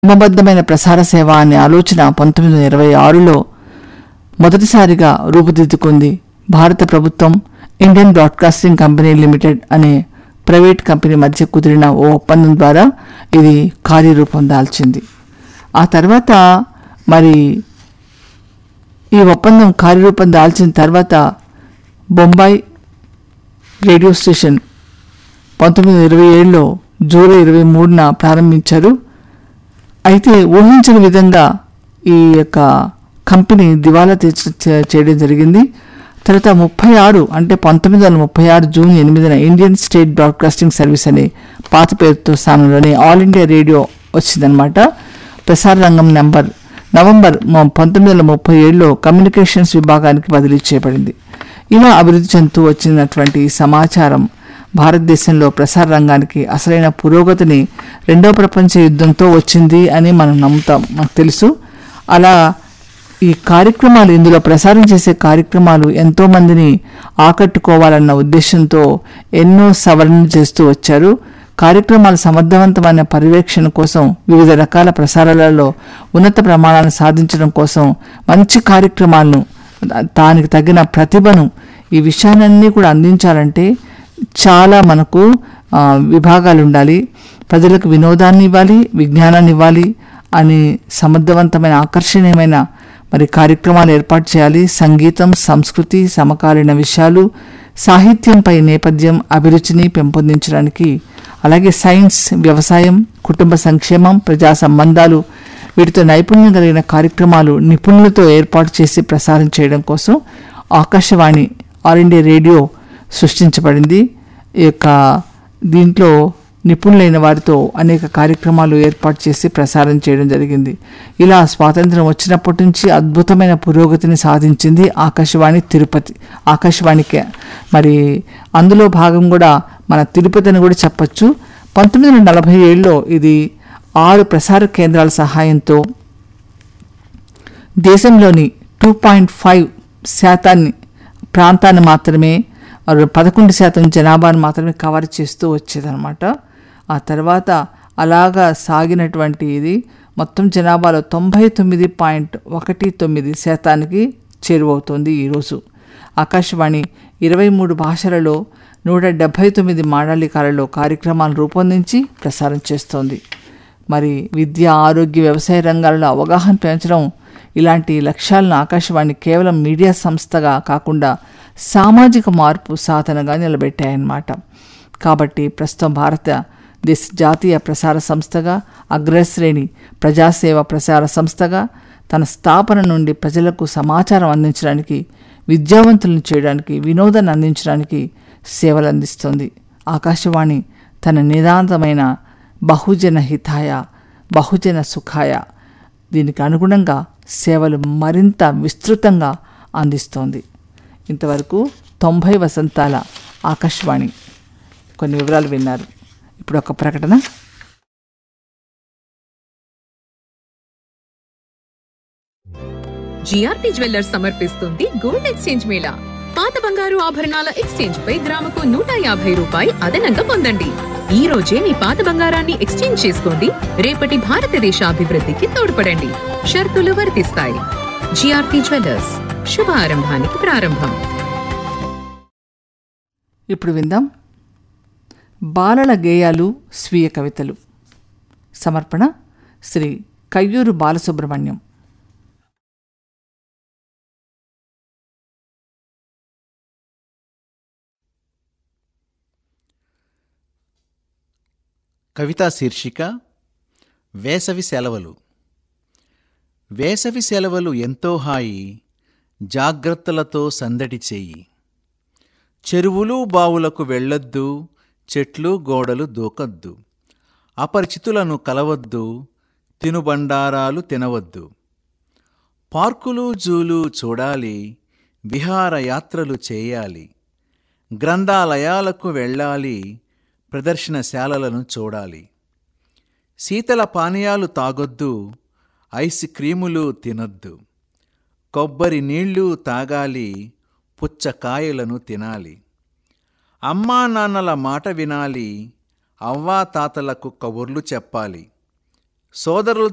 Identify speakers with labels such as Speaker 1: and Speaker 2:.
Speaker 1: క్రమబద్ధమైన ప్రసార సేవ అనే ఆలోచన పంతొమ్మిది వందల ఇరవై ఆరులో మొదటిసారిగా రూపుదిద్దుకుంది భారత ప్రభుత్వం ఇండియన్ బ్రాడ్కాస్టింగ్ కంపెనీ లిమిటెడ్ అనే ప్రైవేట్ కంపెనీ మధ్య కుదిరిన ఓ ఒప్పందం ద్వారా ఇది కార్యరూపం దాల్చింది ఆ తర్వాత మరి ఈ ఒప్పందం కార్యరూపం దాల్చిన తర్వాత బొంబాయి రేడియో స్టేషన్ పంతొమ్మిది వందల ఇరవై ఏడులో జూలై ఇరవై మూడున ప్రారంభించారు అయితే ఊహించిన విధంగా ఈ యొక్క కంపెనీ దివాలా తీర్చ చే- చేయడం జరిగింది తర్వాత ముప్పై ఆరు అంటే పంతొమ్మిది వందల ముప్పై ఆరు జూన్ ఎనిమిదిన ఇండియన్ స్టేట్ బ్రాడ్కాస్టింగ్ సర్వీస్ అనే పాత పేరుతో స్థానంలోనే ఆల్ ఇండియా రేడియో వచ్చిందనమాట ప్రసార రంగం నెంబర్ నవంబర్ మ- పంతొమ్మిది వందల ముప్పై ఏడులో కమ్యూనికేషన్స్ విభాగానికి బదిలీ చేయబడింది ఇలా అభివృద్ధి చెందుతూ వచ్చినటువంటి ఈ సమాచారం భారతదేశంలో ప్రసార రంగానికి అసలైన పురోగతిని రెండో ప్రపంచ యుద్ధంతో వచ్చింది అని మనం నమ్ముతాం మనకు తెలుసు అలా ఈ కార్యక్రమాలు ఇందులో ప్రసారం చేసే కార్యక్రమాలు ఎంతో మందిని ఆకట్టుకోవాలన్న ఉద్దేశంతో ఎన్నో సవరణలు చేస్తూ వచ్చారు కార్యక్రమాల సమర్థవంతమైన పర్యవేక్షణ కోసం వివిధ రకాల ప్రసారాలలో ఉన్నత ప్రమాణాలను సాధించడం కోసం మంచి కార్యక్రమాలను దానికి తగిన ప్రతిభను ఈ విషయాలన్నీ కూడా అందించాలంటే చాలా మనకు ఆ, విభాగాలు ఉండాలి ప్రజలకు వినోదాన్ని ఇవ్వాలి విజ్ఞానాన్ని ఇవ్వాలి అని సమర్థవంతమైన ఆకర్షణీయమైన మరి కార్యక్రమాలు ఏర్పాటు చేయాలి సంగీతం సంస్కృతి సమకాలీన విషయాలు సాహిత్యంపై నేపథ్యం అభిరుచిని పెంపొందించడానికి అలాగే సైన్స్ వ్యవసాయం కుటుంబ సంక్షేమం ప్రజా సంబంధాలు వీటితో నైపుణ్యం కలిగిన కార్యక్రమాలు నిపుణులతో ఏర్పాటు చేసి ప్రసారం చేయడం కోసం ఆకాశవాణి ఆల్ ఇండియా రేడియో సృష్టించబడింది ఈ యొక్క దీంట్లో నిపుణులైన వారితో అనేక కార్యక్రమాలు ఏర్పాటు చేసి ప్రసారం చేయడం జరిగింది ఇలా స్వాతంత్రం వచ్చినప్పటి నుంచి అద్భుతమైన పురోగతిని సాధించింది ఆకాశవాణి తిరుపతి ఆకాశవాణికి మరి అందులో భాగం కూడా మన తిరుపతి అని కూడా చెప్పచ్చు పంతొమ్మిది వందల నలభై ఏడులో ఇది ఆరు ప్రసార కేంద్రాల సహాయంతో దేశంలోని టూ పాయింట్ ఫైవ్ శాతాన్ని ప్రాంతాన్ని మాత్రమే ఆరు పదకొండు శాతం జనాభాను మాత్రమే కవర్ చేస్తూ వచ్చేదన్నమాట ఆ తర్వాత అలాగా సాగినటువంటి ఇది మొత్తం జనాభాలో తొంభై తొమ్మిది పాయింట్ ఒకటి తొమ్మిది శాతానికి చేరువవుతోంది ఈరోజు ఆకాశవాణి ఇరవై మూడు భాషలలో నూట డెబ్భై తొమ్మిది మాండలికాలలో కార్యక్రమాలు రూపొందించి ప్రసారం చేస్తోంది మరి విద్య ఆరోగ్య వ్యవసాయ రంగాలలో అవగాహన పెంచడం ఇలాంటి లక్ష్యాలను ఆకాశవాణి కేవలం మీడియా సంస్థగా కాకుండా సామాజిక మార్పు సాధనగా నిలబెట్టాయన్నమాట కాబట్టి ప్రస్తుతం భారత దేశ జాతీయ ప్రసార సంస్థగా అగ్రశ్రేణి ప్రజాసేవ ప్రసార సంస్థగా తన స్థాపన నుండి ప్రజలకు సమాచారం అందించడానికి విద్యావంతులను చేయడానికి వినోదాన్ని అందించడానికి సేవలు అందిస్తుంది ఆకాశవాణి తన నిదాంతమైన బహుజన హితాయ బహుజన సుఖాయ దీనికి అనుగుణంగా సేవలు మరింత విస్తృతంగా అందిస్తోంది ఇంతవరకు తొంభై వసంతాల ఆకాశవాణి కొన్ని వివరాలు విన్నారు ఇప్పుడు ఒక ప్రకటన
Speaker 2: జిఆర్పి జ్యువెల్లర్స్ సమర్పిస్తుంది గోల్డ్ ఎక్స్చేంజ్ మేళా పాత బంగారు ఆభరణాల ఎక్స్చేంజ్ పై గ్రాముకు నూట యాభై రూపాయి అదనంగా పొందండి ఈ రోజే మీ పాత బంగారాన్ని ఎక్స్చేంజ్ చేసుకోండి రేపటి భారతదేశ అభివృద్ధికి తోడ్పడండి షరతులు వర్తిస్తాయి జిఆర్పి జ్యువెల్లర్స్ శుభ ఆరంభానికి ప్రారంభం
Speaker 1: ఇప్పుడు విందాం బాలల గేయాలు స్వీయ కవితలు సమర్పణ శ్రీ కయ్యూరు బాలసుబ్రహ్మణ్యం
Speaker 3: కవితా శీర్షిక వేసవి సెలవులు వేసవి సెలవులు ఎంతో హాయి జాగ్రత్తలతో సందడి చేయి చెరువులు బావులకు వెళ్ళొద్దు చెట్లు గోడలు దూకొద్దు అపరిచితులను కలవద్దు తినుబండారాలు తినవద్దు పార్కులు జూలు చూడాలి విహారయాత్రలు చేయాలి గ్రంథాలయాలకు వెళ్ళాలి ప్రదర్శనశాలలను చూడాలి శీతల పానీయాలు తాగొద్దు ఐస్ క్రీములు తినొద్దు కొబ్బరి నీళ్లు తాగాలి పుచ్చకాయలను తినాలి అమ్మా నాన్నల మాట వినాలి అవ్వాతాతలకు కబుర్లు చెప్పాలి సోదరులతో